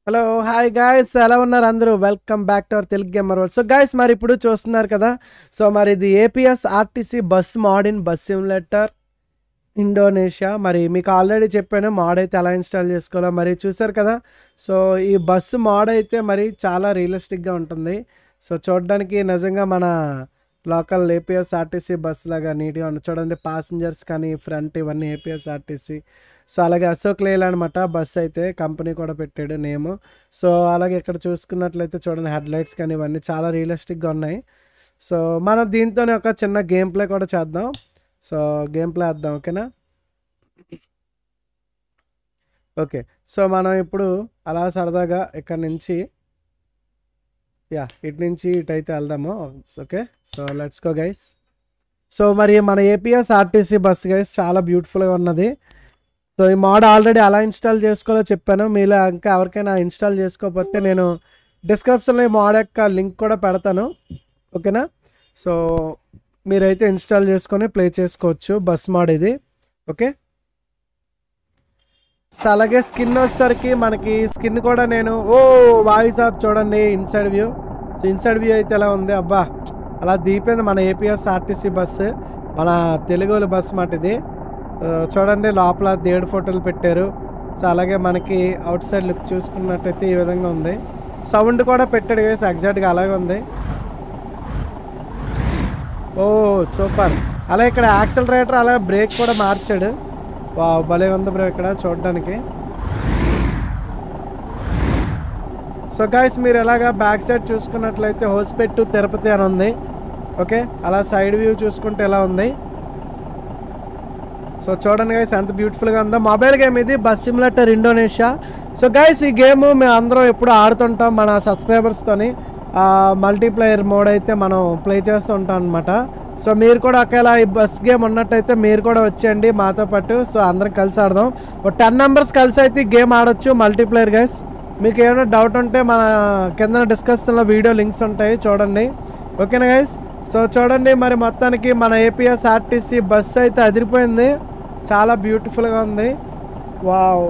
Hello hi guys ఎలా ఉన్నారు అందరూ welcome back to our Telugu gamer world so guys మరి ఇప్పుడు చూస్తున్నారు కదా సో మరి ఇది APS RTC bus modern bus simulator Indonesia మరి మీకు ఆల్రెడీ చెప్పాను మోడ్ అయితే ఎలా ఇన్స్టాల్ చేసుకోవాలో మరి చూసారు కదా సో ఈ బస్సు మోడ్ అయితే మరి చాలా రియలిస్టిక్గా ఉంటుంది సో చూడడానికి నిజంగా మన లోకల్ ఏపీఎస్ ఆర్టీసీ బస్ లాగా నీట్గా ఉంది చూడండి ప్యాసింజర్స్ కానీ ఫ్రంట్ ఇవన్నీ ఏపీఎస్ ఆర్టీసీ సో అలాగే అశోక్ లేల్ అనమాట బస్ అయితే కంపెనీ కూడా పెట్టాడు నేమ్ సో అలాగే ఇక్కడ చూసుకున్నట్లయితే చూడండి హెడ్ లైట్స్ కానీ ఇవన్నీ చాలా రియలిస్టిక్గా ఉన్నాయి సో మనం దీంతోనే ఒక చిన్న గేమ్ ప్లే కూడా చేద్దాం సో గేమ్ ప్లే వేద్దాం ఓకేనా ఓకే సో మనం ఇప్పుడు అలా సరదాగా ఇక్కడ నుంచి యా ఇటు నుంచి ఇటు అయితే వెళ్దాము okay so let's go guys so మరి మన ఏపీఎస్ ఆర్టీసీ బస్ గైస్ చాలా బ్యూటిఫుల్గా ఉన్నది సో ఈ మోడ్ ఆల్రెడీ అలా ఇన్స్టాల్ చేసుకోవాలో చెప్పాను మీలో ఇంకా ఎవరికైనా ఇన్స్టాల్ చేసుకోకపోతే నేను డిస్క్రిప్షన్లో ఈ మోడ్ యొక్క లింక్ కూడా పెడతాను ఓకేనా సో మీరైతే ఇన్స్టాల్ చేసుకొని ప్లే చేసుకోవచ్చు బస్ మోడ్ ఇది ఓకే సో అలాగే స్కిన్ వచ్చేసరికి మనకి స్కిన్ కూడా నేను ఓ వాయిస్ ఆఫ్ చూడండి inside view so inside view అయితే ఎలా ఉంది అబ్బా అలా దీపోయింది మన ఏపీఎస్ ఆర్టీసీ బస్సు మన తెలుగు బస్ మాట ఇది సో చూడండి లోపల దేవుడు ఫోటోలు పెట్టారు సో అలాగే మనకి అవుట్ సైడ్ లుక్ చూసుకున్నట్టయితే ఈ విధంగా ఉంది సౌండ్ కూడా పెట్టాడు వేసి ఎగ్జాక్ట్గా అలాగే ఉంది ఓ సూపర్ అలా ఇక్కడ యాక్సలరేటర్ అలా బ్రేక్ కూడా మార్చాడు వా భలే ఉంది బ్రో ఇక్కడ చూడడానికి సో గాయస్ మీరు ఎలాగా బ్యాక్ సైడ్ చూసుకున్నట్లయితే హోస్పేట్ టు తిరుపతి అని ఉంది ఓకే అలా సైడ్ వ్యూ చూసుకుంటే ఎలా ఉంది సో చూడండి గైస్ ఎంత బ్యూటిఫుల్గా ఉందో మొబైల్ గేమ్ ఇది bus simulator Indonesia so guys ఈ గేమ్ మేము అందరం ఎప్పుడు ఆడుతుంటాం మన సబ్స్క్రైబర్స్తోని మల్టీప్లేయర్ మోడ్ అయితే మనం ప్లే చేస్తూ ఉంటాం అనమాట సో మీరు కూడా ఒకవేళ ఈ బస్ గేమ్ ఉన్నట్టయితే మీరు కూడా వచ్చేయండి మాతో పాటు సో అందరం కలిసి ఆడదాం ఒక టెన్ మెంబర్స్ కలిసి అయితే ఈ గేమ్ ఆడొచ్చు మల్టీప్లేయర్ గైస్ మీకు ఏమైనా డౌట్ ఉంటే మన కింద డిస్క్రిప్షన్లో వీడియో లింక్స్ ఉంటాయి చూడండి ఓకేనా గైస్ సో చూడండి మరి మొత్తానికి మన ఏపీఎస్ ఆర్టీసీ బస్ అయితే అదిరిపోయింది చాలా బ్యూటిఫుల్గా ఉంది వావ్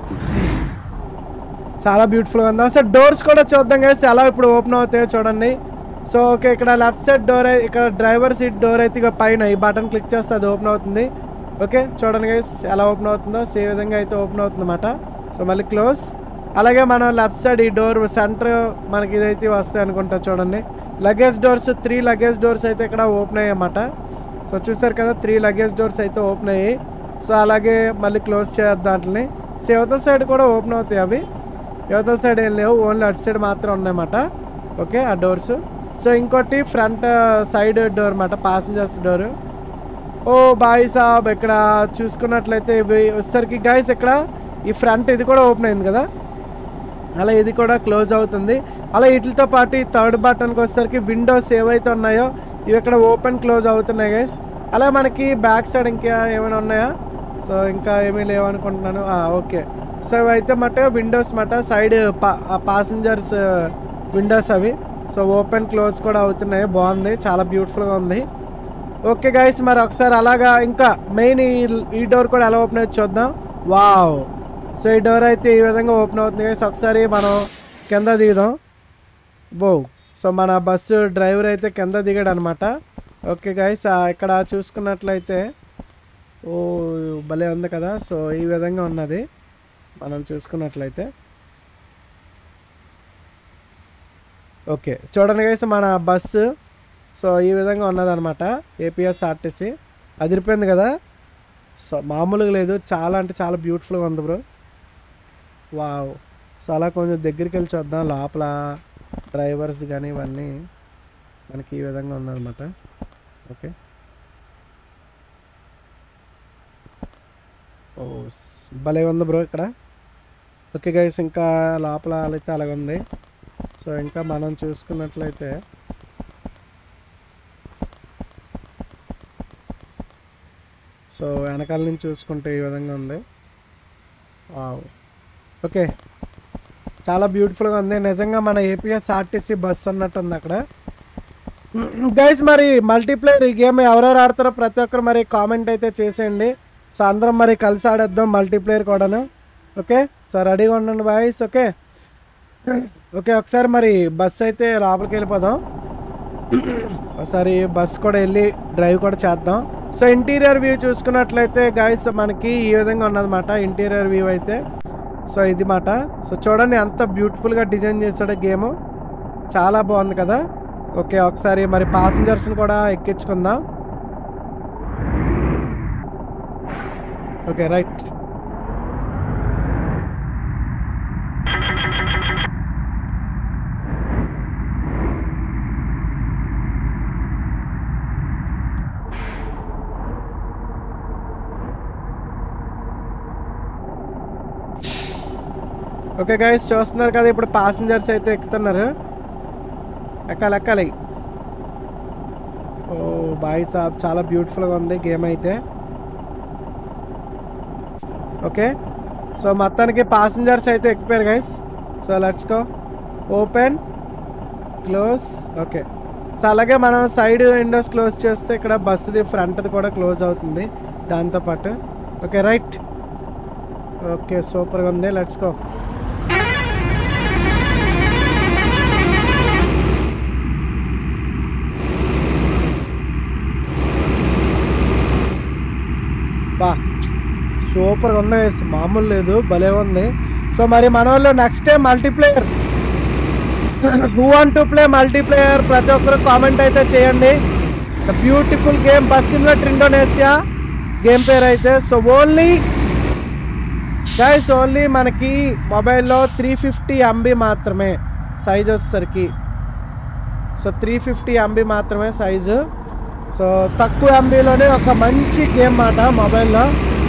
చాలా బ్యూటిఫుల్గా ఉంది అసలు డోర్స్ కూడా చూద్దాం గైస్ ఎలా ఇప్పుడు ఓపెన్ అవుతాయో చూడండి సో ఓకే ఇక్కడ లెఫ్ట్ సైడ్ డోర్ ఇక్కడ డ్రైవర్ సీట్ డోర్ అయితే ఇక పైన ఈ బటన్ క్లిక్ చేస్తే అది ఓపెన్ అవుతుంది ఓకే చూడండి గైస్ ఎలా ఓపెన్ అవుతుందో సే విధంగా అయితే ఓపెన్ అవుతుంది అన్నమాట సో మళ్ళీ క్లోజ్ అలాగే మనం లెఫ్ట్ సైడ్ ఈ డోర్ సెంటర్ మనకి ఇదైతే వస్తాయి అనుకుంటా చూడండి luggage doors three luggage doors అయితే ఇక్కడ ఓపెన్ అయ్యాయి అన్నమాట సో చూసారు కదా త్రీ లగేజ్ డోర్స్ అయితే ఓపెన్ అయ్యాయి సో అలాగే మళ్ళీ క్లోజ్ చేద్దాం వాటిని సో యువతల సైడ్ కూడా ఓపెన్ అవుతాయి అవి యువతల సైడ్ ఏం లేవు ఓన్లీ అటు సైడ్ మాత్రం ఉన్నాయన్నమాట ఓకే ఆ డోర్స్ సో ఇంకోటి ఫ్రంట్ సైడ్ డోర్ అన్నమాట ప్యాసింజర్స్ డోర్ ఓ బాయ్ సాబ్ ఇక్కడ చూసుకున్నట్లయితే ఇవి వచ్చేసరికి గాయస్ ఇక్కడ ఈ ఫ్రంట్ ఇది కూడా ఓపెన్ అయింది కదా అలా ఇది కూడా క్లోజ్ అవుతుంది అలా వీటితో పాటు ఈ థర్డ్ బటన్కి వచ్చేసరికి విండోస్ ఏవైతే ఉన్నాయో ఇవి ఇక్కడ ఓపెన్ క్లోజ్ అవుతున్నాయి గైస్ అలా మనకి బ్యాక్ సైడ్ ఇంకా ఏమైనా ఉన్నాయా సో ఇంకా ఏమీ లేవనుకుంటున్నాను ఓకే సో ఇవైతే మట విండోస్ మట సైడ్ పాసింజర్స్ విండోస్ అవి సో ఓపెన్ క్లోజ్ కూడా అవుతున్నాయి బాగుంది చాలా బ్యూటిఫుల్గా ఉంది ఓకే గైస్ మరి ఒకసారి అలాగా ఇంకా మెయిన్ ఈ ఈ డోర్ కూడా ఎలా ఓపెన్ అయితే చూద్దాం వావ్ సో ఈ డోర్ అయితే ఈ విధంగా ఓపెన్ అవుతుంది గైస్ ఒకసారి మనం కింద దిగుదాం బో సో మన బస్సు డ్రైవర్ అయితే కింద దిగాడు అనమాట ఓకే గైస్ ఇక్కడ చూసుకున్నట్లయితే ఓ భలే ఉంది కదా సో ఈ విధంగా ఉన్నది మనం చూసుకున్నట్లయితే ఓకే చూడండి గైస్ మన బస్సు సో ఈ విధంగా ఉన్నదనమాట ఏపీఎస్ ఆర్టీసీ అదిరిపోయింది కదా సో మామూలుగా లేదు చాలా అంటే చాలా బ్యూటిఫుల్గా ఉంది బ్రో వావ్ సో అలా కొంచెం దగ్గరికి వెళ్ళి చూద్దాం లోపల డ్రైవర్స్ కానీ ఇవన్నీ మనకి ఈ విధంగా ఉందన్నమాట ఓకే ఓ స్- భలే ఉంది బ్రో ఇక్కడ ఓకే గైస్ ఇంకా లోపల అయితే అలాగ ఉంది సో ఇంకా మనం చూసుకున్నట్లయితే సో వెనకాల నుంచి చూసుకుంటే ఈ విధంగా ఉంది వావ్ ఓకే చాలా బ్యూటిఫుల్గా ఉంది నిజంగా మన ఏపీఎస్ ఆర్టీసీ బస్ అన్నట్టు ఉంది అక్కడ గైస్ మరి మల్టీప్లేయర్ ఈ గేమ్ ఎవరెవరు ఆడతారో ప్రతి ఒక్కరు మరి కామెంట్ అయితే చేసేయండి సో అందరం మరి కలిసి ఆడేద్దాం మల్టీప్లేయర్ కూడాను ఓకే సో రెడీగా ఉండండి బాయ్స్ ఓకే ఓకే ఒకసారి మరి బస్ అయితే లోపలికి వెళ్ళిపోదాం ఒకసారి బస్ కూడా వెళ్ళి డ్రైవ్ కూడా చేద్దాం సో ఇంటీరియర్ వ్యూ చూసుకున్నట్లయితే గాయస్ మనకి ఈ విధంగా ఉన్నదన్నమాట ఇంటీరియర్ వ్యూ అయితే సో ఇది మాట సో చూడండి ఎంత బ్యూటిఫుల్గా డిజైన్ చేశాడో గేమ్ చాలా బాగుంది కదా ఓకే ఒకసారి మరి పాసింజర్స్ని కూడా ఎక్కించుకుందాం ఓకే రైట్ ఓకే గైస్ చూస్తున్నారు కదా ఇప్పుడు పాసింజర్స్ అయితే ఎక్కుతున్నారు ఎక్కాలి ఎక్కాలి ఓ బాయ్ సాబ్ చాలా బ్యూటిఫుల్గా ఉంది గేమ్ అయితే ఓకే సో మొత్తానికి పాసింజర్స్ అయితే ఎక్కిపోయారు guys so let's go open close okay so అలాగే మనం సైడ్ విండోస్ క్లోజ్ చేస్తే ఇక్కడ బస్సుది ఫ్రంట్ది కూడా క్లోజ్ అవుతుంది దాంతోపాటు ఓకే రైట్ ఓకే సూపర్గా ఉంది లెట్స్ గో బా సూపర్గా ఉంది guys. మామూలు లేదు భలే ఉంది సో మరి మన వాళ్ళు next time multiplayer who want to play multiplayer ప్రతి ఒక్కరు కామెంట్ అయితే చేయండి the beautiful game bus invert Indonesia game పేరు అయితే సో ఓన్లీ గైస్ ఓన్లీ మనకి మొబైల్లో త్రీ ఫిఫ్టీ ఎంబీ మాత్రమే సైజ్ వచ్చేసరికి సో త్రీ ఫిఫ్టీ ఎంబీ మాత్రమే సైజు సో తక్కువ ఎంబీలోనే ఒక మంచి గేమ్ మాట మొబైల్లో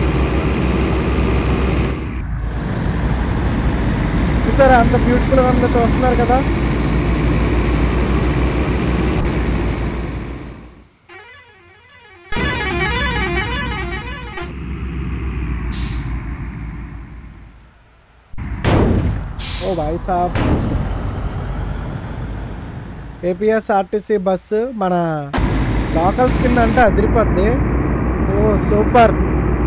చూసారా అంత బ్యూటిఫుల్గా ఉందో చూస్తున్నారు కదా ఓ భాయ్ సాబ్ ఏపీఎస్ ఆర్టీసీ బస్సు మన లోకల్ స్కిన్ అంటే అదిరిపోద్ది ఓ సూపర్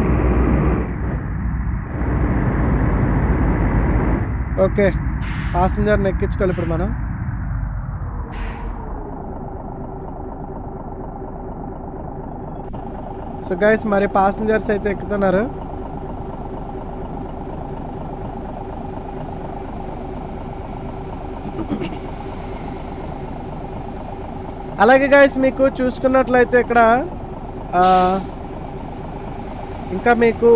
ఓకే పాసింజర్ని ఎక్కించుకోవాలి ఇప్పుడు మనం సో గైస్ మరి పాసింజర్స్ అయితే ఎక్కుతున్నారు అలాగే గైస్ మీకు చూసుకున్నట్లయితే ఇక్కడ ఆ, ఇంకా మీకు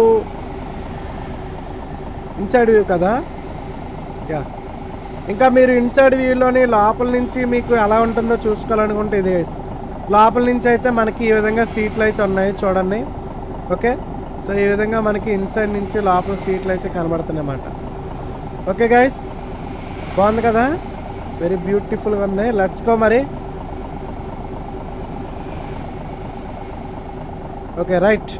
ఇన్సైడ్ వ్యూ కదా యా ఇంకా మీరు ఇన్సైడ్ వ్యూలోని లోపల నుంచి మీకు ఎలా ఉంటుందో చూసుకోవాలనుకుంటే ఇది guys. లోపల నుంచి అయితే మనకి ఈ విధంగా సీట్లు అయితే ఉన్నాయి చూడండి ఓకే సో ఈ విధంగా మనకి ఇన్సైడ్ నుంచి లోపల సీట్లు అయితే కనబడుతున్నాయి అన్నమాట ఓకే గైస్ బాగుంది కదా వెరీ బ్యూటిఫుల్గా ఉంది లెట్స్ గో మరి ఓకే రైట్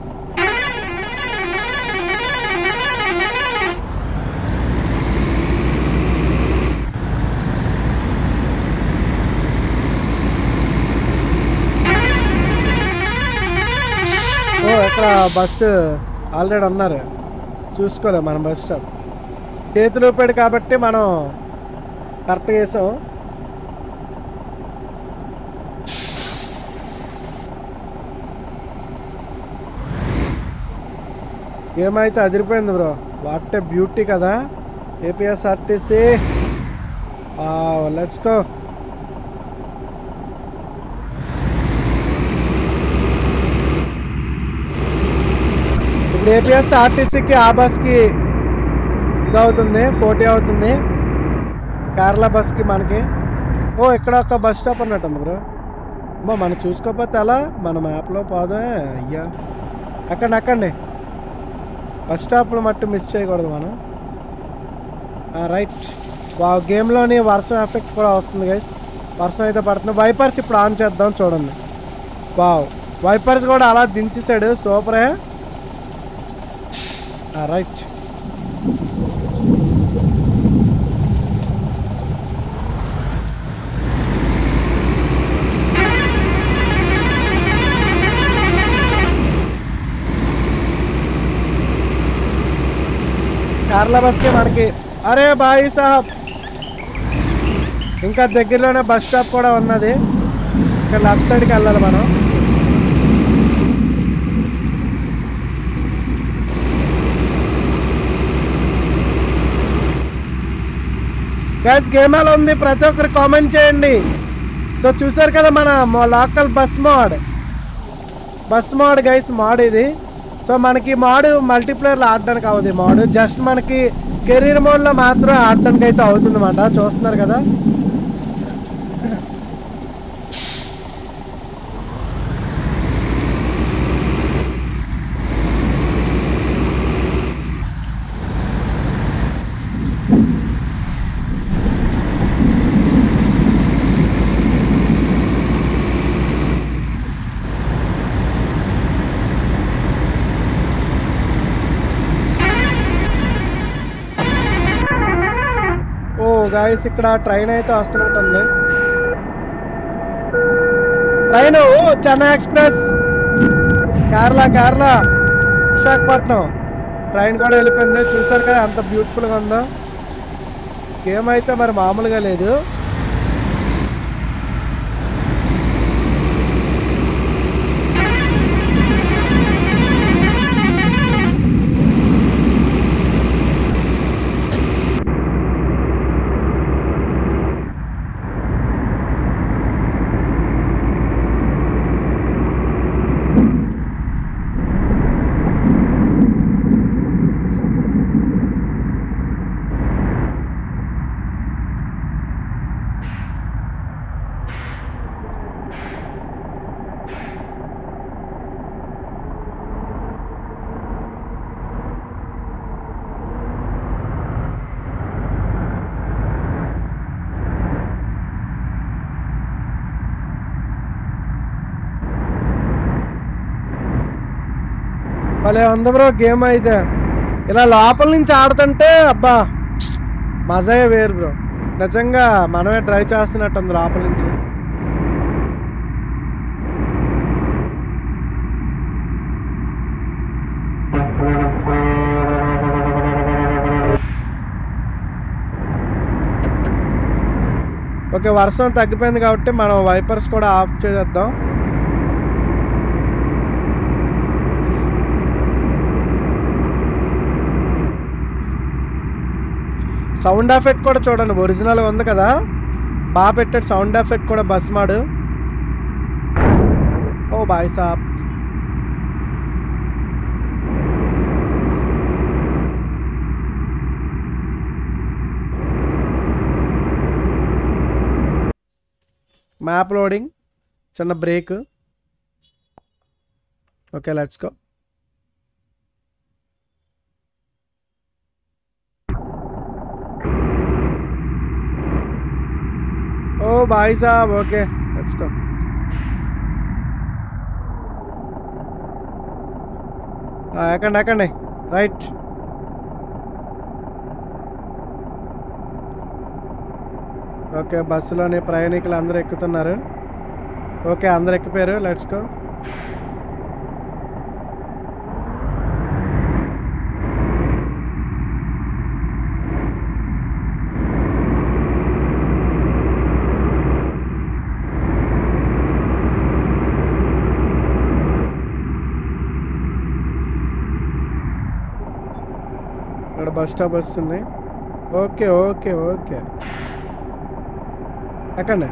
ఓ ఇక్కడ బస్సు ఆల్రెడీ ఉన్నారు చూసుకోలే మన బస్ స్టాప్ చేతులు ఊపాడు కాబట్టి మనం కరెక్ట్గా వేసాం గేమ్ అయితే అదిరిపోయింది బ్రో వాట్ ఏ బ్యూటీ కదా ఏపీఎస్ఆర్టీసీ లెట్స్ గో ఇప్పుడు ఏపీఎస్ ఆర్టీసీకి ఆ బస్కి ఇది అవుతుంది ఫోర్టీ అవుతుంది కేరళ బస్కి మనకి ఓ ఇక్కడ ఒక బస్ స్టాప్ ఉన్నట్టుంది బ్రో అమ్మా మనం చూసుకోకపోతే ఎలా మన మ్యాప్లో పోదే అయ్యా అక్కండి అక్కండి బస్ స్టాప్లు మట్టు మిస్ చేయకూడదు మనం రైట్ వా గేమ్లోని వర్షం ఎఫెక్ట్ కూడా వస్తుంది గైస్ వర్షం అయితే పడుతుంది వైపర్స్ ఇప్పుడు ఆన్ చేద్దాం చూడండి వావ్ వైపర్స్ కూడా అలా దించేసాడు సూపరే రైట్ కేరళ బస్కి మనకి అరే బాయ్ సాబ్ ఇంకా దగ్గరలోనే బస్ స్టాప్ కూడా ఉన్నది ఇక్కడ లెఫ్ట్ సైడ్కి వెళ్ళాలి మనం గైస్ గేమ్ ఎలా ఉంది ప్రతి ఒక్కరు కామెంట్ చేయండి సో చూసారు కదా మన local bus mod bus mod guys mod ఇది సో మనకి మోడ్ మల్టీప్లేయర్లో ఆడడానికి అవుతుంది మోడ్ జస్ట్ మనకి కెరీర్ మోడ్లో మాత్రం ఆడడానికి అయితే అవుతుంది అన్నమాట చూస్తున్నారు కదా ఓ గాయస్ ఇక్కడ ట్రైన్ అయితే వస్తున్నట్టుంది ట్రైన్ ఓ చెన్నై ఎక్స్ప్రెస్ కేరళ కేరళ విశాఖపట్నం ట్రైన్ కూడా వెళ్ళిపోయింది చూసారు కదా ఎంత బ్యూటిఫుల్గా ఉందో గేమ్ అయితే మరి మామూలుగా లేదు భలే ఉంది బ్రో గేమ్ అయితే ఇలా లోపల నుంచి ఆడుతుంటే అబ్బా మజాయే వేరు బ్రో నిజంగా మనమే డ్రైవ్ చేస్తున్నట్టుంది లోపల నుంచి ఓకే వర్షం తగ్గిపోయింది కాబట్టి మనం వైపర్స్ కూడా ఆఫ్ చేసేద్దాం సౌండ్ ఎఫెక్ట్ కూడా చూడండి ఒరిజినల్ ఉంది కదా బాగా పెట్టాడు సౌండ్ ఎఫెక్ట్ కూడా బస్ మాడు ఓ బాయ్ సాబ్ మ్యాప్ లోడింగ్ చిన్న బ్రేక్ ఓకే లెట్స్ గో ఓ బాయ్ సాబ్ ఓకే లెట్స్ గో ఎక్కండి ఎక్కండి రైట్ ఓకే బస్సులోని ప్రయాణికులు అందరూ ఎక్కుతున్నారు ఓకే అందరు ఎక్కిపోయారు లెట్స్ గో ఇక్కడ బస్ స్టాప్ వస్తుంది ఓకే ఓకే ఓకే ఎక్కండి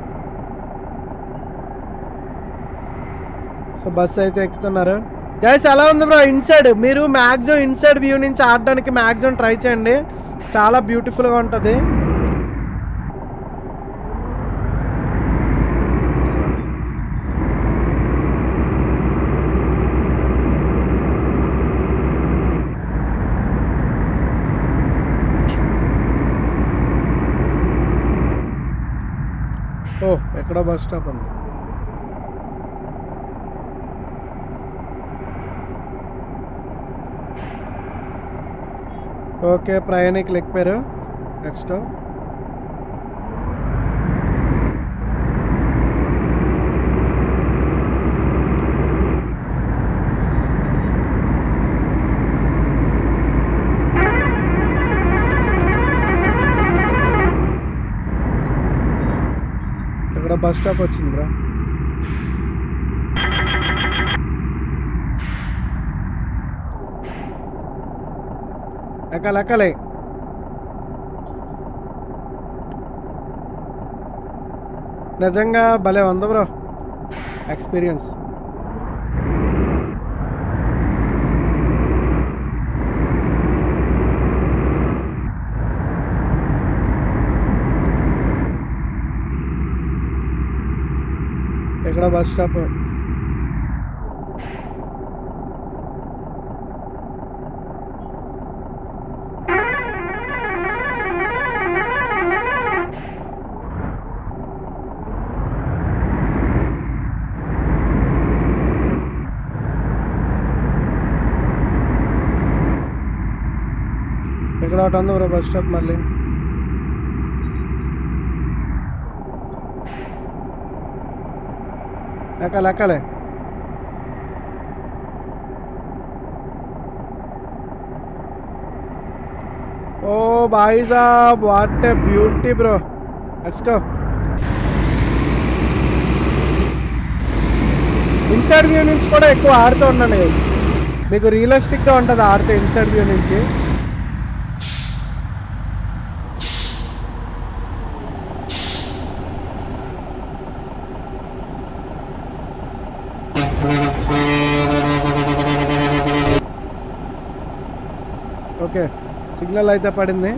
సో బస్ అయితే ఎక్కుతున్నారు గైస్ ఎలా ఉంది బ్రో ఇన్సైడ్ మీరు మ్యాక్సిమం ఇన్సైడ్ వ్యూ నుంచి ఆడడానికి మ్యాక్సిమం ట్రై చేయండి చాలా బ్యూటిఫుల్గా ఉంటుంది ఓ ఎక్కడో బస్ స్టాప్ ఉంది ఓకే ప్రయాణికులు ఎక్కిపోయారు లెట్స్ గో బస్ స్టాప్ వచ్చింది బ్రో ఎక్కాలి ఎక్కాలి నిజంగా భలే ఉంది బ్రో ఎక్స్పీరియన్స్ ఎక్కడ బస్ స్టాప్ ఎక్కడ ఒకటి ఉంది బ్రో బస్ స్టాప్ మళ్ళీ ఎక్కాలి ఎక్కాలి ఓ బాయ్ సాబ్ what a beauty bro let's go inside view నుంచి కూడా ఎక్కువ ఆడుతూ ఉన్నాను గైస్ మీకు రియలిస్టిక్గా ఉంటుంది ఆడితే ఇన్సైడ్ వ్యూ నుంచి ఓకే సిగ్నల్ అయితే పడింది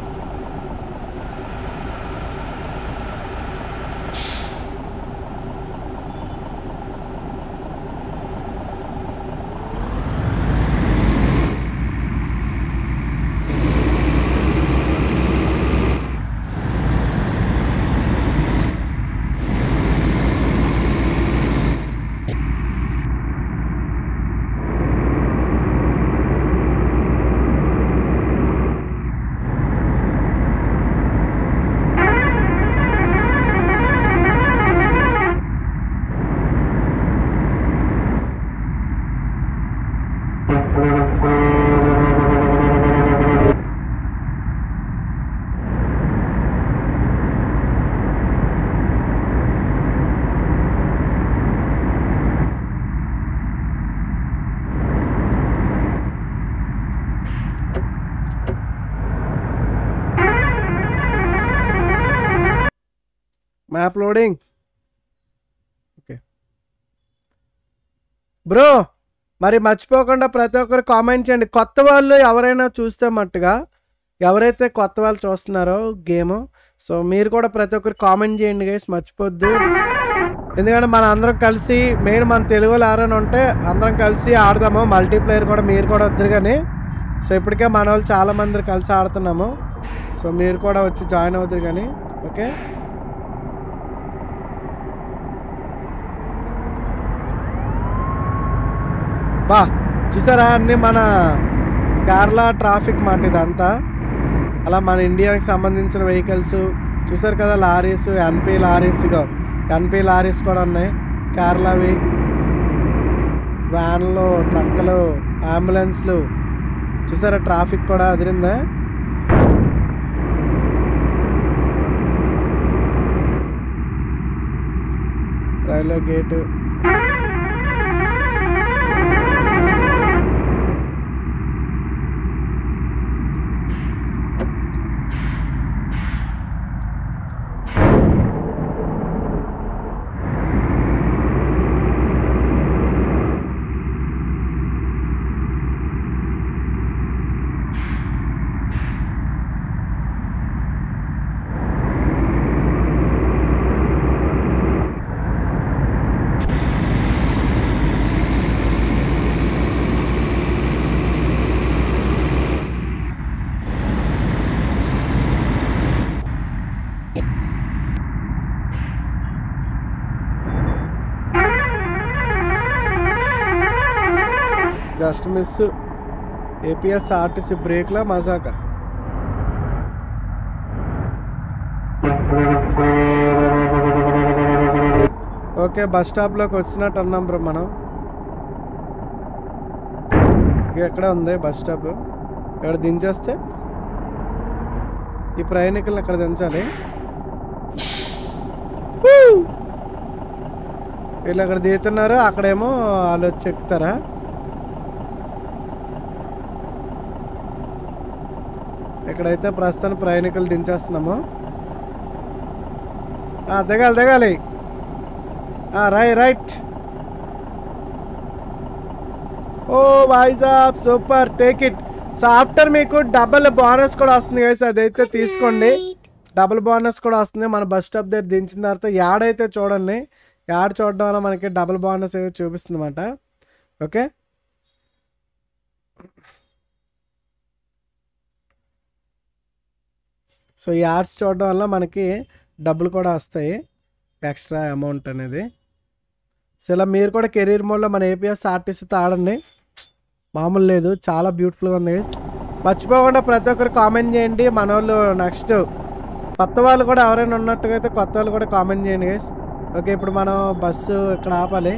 మ్యాప్ లోడింగ్ ఓకే బ్రో మరి మర్చిపోకుండా ప్రతి ఒక్కరు కామెంట్ చేయండి కొత్త వాళ్ళు ఎవరైనా చూస్తే మట్టుగా ఎవరైతే కొత్త వాళ్ళు చూస్తున్నారో గేమ్ సో మీరు కూడా ప్రతి ఒక్కరు కామెంట్ చేయండి గైస్ మర్చిపోద్దు ఎందుకంటే మన అందరం కలిసి మెయిన్ మన తెలుగు వాళ్ళు ఎవరైనా ఉంటే అందరం కలిసి ఆడదాము మల్టీప్లేయర్ కూడా మీరు కూడా వద్దరు కానీ సో ఇప్పటికే మన వాళ్ళు చాలా మంది కలిసి ఆడుతున్నాము సో మీరు కూడా వచ్చి జాయిన్ అవుతారు కానీ ఓకే బా చూసారా అన్ని మన కేరళ ట్రాఫిక్ మాట ఇదంతా అలా మన ఇండియాకి సంబంధించిన వెహికల్స్ చూసారు కదా లారీస్ ఎన్పి లారీస్ ఇగో ఎన్పి లారీస్ కూడా ఉన్నాయి కేరళవి వ్యాన్లు ట్రక్కులు అంబులెన్స్లు చూసారా ట్రాఫిక్ కూడా అదిరిందా railway gate just miss APS RTC బ్రేక్లా మజాకా ఓకే బస్ స్టాప్లోకి వచ్చినట్టు అన్నాం బ్రో మనం ఇక ఎక్కడ ఉంది బస్ స్టాప్ ఇక్కడ దించేస్తే ఈ ప్రయాణికులను ఎక్కడ దించాలి Woo! వీళ్ళు అక్కడ దిగుతున్నారు అక్కడేమో వాళ్ళు వచ్చి ఎక్కుతారా ఇక్కడైతే ప్రస్తుతం ప్రయాణికులు దించేస్తున్నాము ఆ, దిగాలి దిగాలి ఆ, రై రైట్ ఓ వాయిజాబ్ super take it so after మీకు డబుల్ బోనస్ కూడా వస్తుంది కదా అదైతే తీసుకోండి డబుల్ బోనస్ కూడా వస్తుంది మన బస్ స్టాప్ దగ్గర దించిన తర్వాత యాడ్ అయితే చూడండి యాడ్ చూడడం వల్ల మనకి డబుల్ బోనస్ అయితే చూపిస్తుంది అనమాట ఓకే సో ఈ యాడ్స్ చూడడం వల్ల మనకి డబ్బులు కూడా వస్తాయి ఎక్స్ట్రా అమౌంట్ అనేది సో ఇలా మీరు కూడా కెరీర్ మోడ్లో మన ఏపీఎస్ ఆర్టిస్ట్తో ఆడండి మామూలు లేదు చాలా బ్యూటిఫుల్గా ఉంది guys. మర్చిపోకుండా ప్రతి ఒక్కరు కామెంట్ చేయండి మన వాళ్ళు నెక్స్ట్ కొత్త వాళ్ళు కూడా ఎవరైనా ఉన్నట్టుగా అయితే కొత్త వాళ్ళు కూడా కామెంట్ చేయండి గైస్ ఓకే ఇప్పుడు మనం బస్సు ఇక్కడ ఆపాలి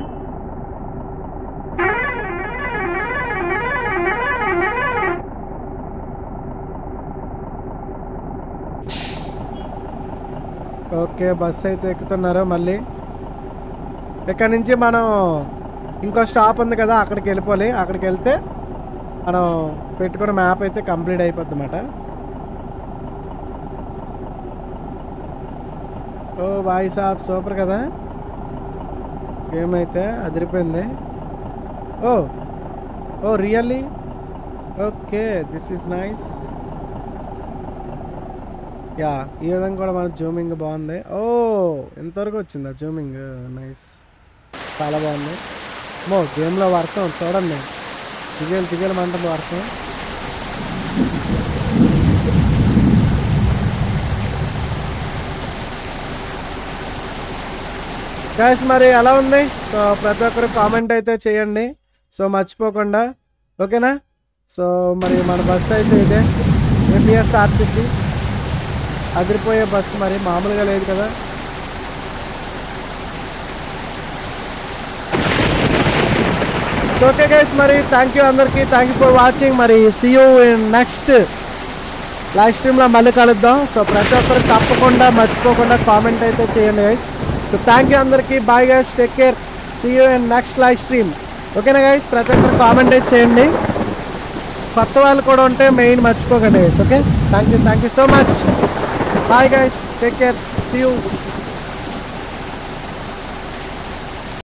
ఓకే బస్సు అయితే ఎక్కుతున్నారు మళ్ళీ ఇక్కడ నుంచి మనం ఇంకో స్టాప్ ఉంది కదా అక్కడికి వెళ్ళిపోవాలి అక్కడికి వెళ్తే మనం పెట్టుకున్న మ్యాప్ అయితే కంప్లీట్ అయిపోద్ది అన్నమాట ఓ బాయ్ సాబ్ సూపర్ కదా గేమ్ అయితే అదిరిపోయింది ఓ ఓ really okay this is nice yeah ఈ విధంగా కూడా మన జూమింగ్ బాగుంది ఓ ఎంతవరకు వచ్చిందా జూమింగ్ నైస్ చాలా బాగుంది మో గేమ్లో వర్షం చూడండి చిగేలు చిగేలు మంటుంది వర్షం గాయస్ మరి ఎలా ఉంది సో ప్రతి ఒక్కరు కామెంట్ అయితే చేయండి సో మర్చిపోకుండా ఓకేనా సో మరి మన బస్సు అయితే ఇదే ఏపీఎస్ ఆర్టీసీ అదిరిపోయే బస్సు మరి మామూలుగా లేదు కదా సో ఓకే గైస్ మరి థ్యాంక్ యూ అందరికీ థ్యాంక్ యూ ఫర్ వాచింగ్ మరి see you in next live స్ట్రీమ్లో మళ్ళీ కలుద్దాం సో ప్రతి ఒక్కరు తప్పకుండా మర్చిపోకుండా కామెంట్ అయితే చేయండి గైస్ సో థ్యాంక్ యూ అందరికీ bye guys take care see you in next live stream ఓకేనా గైస్ ప్రతి ఒక్కరు కామెంట్ అయితే చేయండి కొత్త వాళ్ళు కూడా ఉంటే మెయిన్ మర్చిపోకండి guys okay thank you thank you so much bye guys take care see you